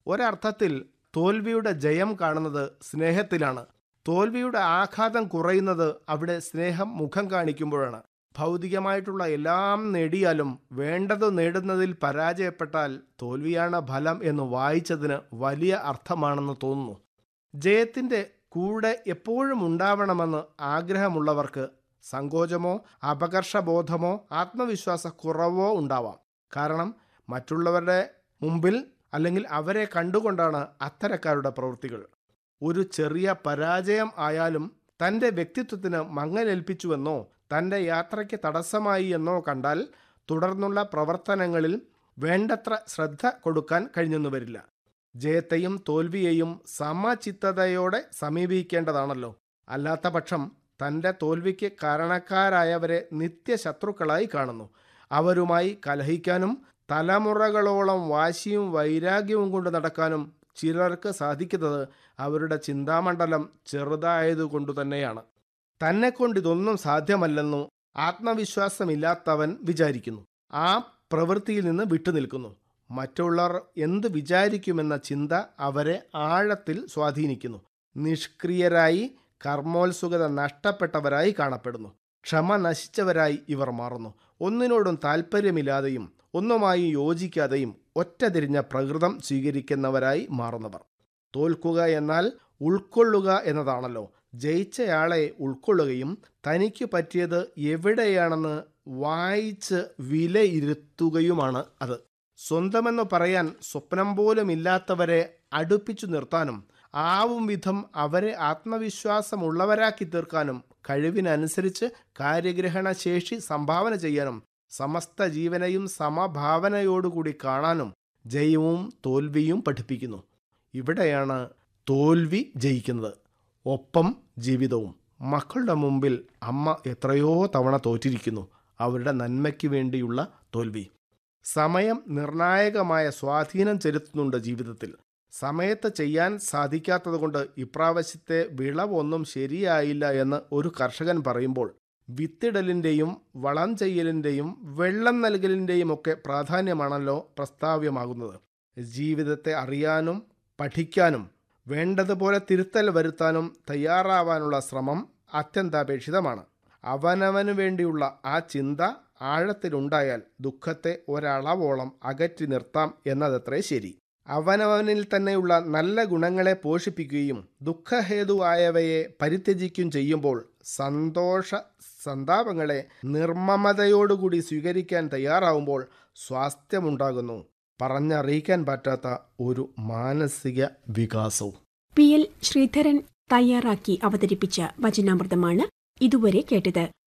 ഒരർത്ഥത്തിൽ തോൽവിയുടെ ജയം കാണുന്നത് സ്നേഹത്തിലാണ് തോൽവിയുടെ ആഘാതം കുറയുന്നത് അവിടെ സ്നേഹം മുഖം കാണിക്കുമ്പോഴാണ് ഭൗതികമായിട്ടുള്ള എല്ലാം നേടിയാലും വേണ്ടത് നേടുന്നതിൽ പരാജയപ്പെട്ടാൽ തോൽവിയാണ് ഫലം എന്ന് വായിച്ചതിന് വലിയ അർത്ഥമാണെന്ന് തോന്നുന്നു ജയത്തിൻ്റെ കൂടെ എപ്പോഴും ഉണ്ടാവണമെന്ന് ആഗ്രഹമുള്ളവർക്ക് സങ്കോചമോ അപകർഷബോധമോ ആത്മവിശ്വാസ കുറവോ ഉണ്ടാവാം കാരണം മറ്റുള്ളവരുടെ മുമ്പിൽ അല്ലെങ്കിൽ അവരെ കണ്ടുകൊണ്ടാണ് അത്തരക്കാരുടെ പ്രവൃത്തികൾ ഒരു ചെറിയ പരാജയം ആയാലും തൻ്റെ വ്യക്തിത്വത്തിന് മങ്ങലേൽപ്പിച്ചുവെന്നോ തൻ്റെ യാത്രയ്ക്ക് തടസ്സമായി എന്നോ കണ്ടാൽ തുടർന്നുള്ള പ്രവർത്തനങ്ങളിൽ വേണ്ടത്ര ശ്രദ്ധ കൊടുക്കാൻ കഴിഞ്ഞെന്നു വരില്ല ജയത്തെയും തോൽവിയെയും സമചിത്തതയോടെ സമീപിക്കേണ്ടതാണല്ലോ അല്ലാത്ത പക്ഷം തൻ്റെ തോൽവിക്ക് കാരണക്കാരായവരെ നിത്യശത്രുക്കളായി കാണുന്നു അവരുമായി കലഹിക്കാനും തലമുറകളോളം വാശിയും വൈരാഗ്യവും കൊണ്ട് നടക്കാനും ചിലർക്ക് സാധിക്കുന്നത് അവരുടെ ചിന്താമണ്ഡലം ചെറുതായതുകൊണ്ടു തന്നെയാണ് തന്നെ കൊണ്ട് ഇതൊന്നും സാധ്യമല്ലെന്നു ആത്മവിശ്വാസമില്ലാത്തവൻ വിചാരിക്കുന്നു ആ പ്രവൃത്തിയിൽ നിന്ന് വിട്ടുനിൽക്കുന്നു മറ്റുള്ളവർ എന്ത് വിചാരിക്കുമെന്ന ചിന്ത അവരെ ആഴത്തിൽ സ്വാധീനിക്കുന്നു നിഷ്ക്രിയരായി കർമ്മോത്സുകത നഷ്ടപ്പെട്ടവരായി കാണപ്പെടുന്നു ക്ഷമ നശിച്ചവരായി ഇവർ മാറുന്നു ഒന്നിനോടും താല്പര്യമില്ലാതെയും ഒന്നുമായി യോജിക്കാതെയും ഒറ്റതിരിഞ്ഞ പ്രകൃതം സ്വീകരിക്കുന്നവരായി മാറുന്നവർ തോൽക്കുക എന്നാൽ ഉൾക്കൊള്ളുക എന്നതാണല്ലോ ജയിച്ചയാളെ ഉൾക്കൊള്ളുകയും തനിക്ക് പറ്റിയത് എവിടെയാണെന്ന് വായിച്ച് വിലയിരുത്തുകയുമാണ് അത് സ്വന്തമെന്ന് പറയാൻ സ്വപ്നം പോലും ഇല്ലാത്തവരെ അടുപ്പിച്ചു നിർത്താനും ആവും വിധം അവരെ ആത്മവിശ്വാസമുള്ളവരാക്കി തീർക്കാനും കഴിവിനനുസരിച്ച് കാര്യഗ്രഹണ ശേഷി സംഭാവന ചെയ്യാനും സമസ്ത ജീവനെയും സമഭാവനയോടുകൂടി കാണാനും ജയവും തോൽവിയും പഠിപ്പിക്കുന്നു ഇവിടെയാണ് തോൽവി ജയിക്കുന്നത് ഒപ്പം ജീവിതവും മക്കളുടെ മുമ്പിൽ അമ്മ എത്രയോ തവണ തോറ്റിരിക്കുന്നു അവരുടെ നന്മയ്ക്ക് വേണ്ടിയുള്ള തോൽവി സമയം നിർണായകമായ സ്വാധീനം ചെലുത്തുന്നുണ്ട് ജീവിതത്തിൽ സമയത്ത് ചെയ്യാൻ സാധിക്കാത്തതുകൊണ്ട് ഇപ്രാവശ്യത്തെ വിളവൊന്നും ശരിയായില്ല എന്ന് ഒരു കർഷകൻ പറയുമ്പോൾ വിത്തിടലിൻ്റെയും വളം ചെയ്യലിൻ്റെയും വെള്ളം നൽകലിൻ്റെയും ഒക്കെ പ്രാധാന്യമാണല്ലോ പ്രസ്താവ്യമാകുന്നത് ജീവിതത്തെ അറിയാനും പഠിക്കാനും വേണ്ടതുപോലെ തിരുത്തൽ വരുത്താനും തയ്യാറാവാനുള്ള ശ്രമം അത്യന്താപേക്ഷിതമാണ് അവനവന് വേണ്ടിയുള്ള ആ ചിന്ത ആഴത്തിലുണ്ടായാൽ ദുഃഖത്തെ ഒരളവോളം അകറ്റി നിർത്താം എന്നതത്രേ ശരി അവനവനിൽ തന്നെയുള്ള നല്ല ഗുണങ്ങളെ പോഷിപ്പിക്കുകയും ദുഃഖഹേതുവായവയെ പരിത്യജിക്കുകയും ചെയ്യുമ്പോൾ സന്തോഷ സന്താപങ്ങളെ നിർമ്മമതയോടുകൂടി സ്വീകരിക്കാൻ തയ്യാറാവുമ്പോൾ സ്വാസ്ഥ്യമുണ്ടാകുന്നു പറഞ്ഞറിയിക്കാൻ പറ്റാത്ത ഒരു മാനസിക വികാസവും പി എൽ ശ്രീധരൻ തയ്യാറാക്കി അവതരിപ്പിച്ച വചനാമൃതമാണ് ഇതുവരെ കേട്ടത്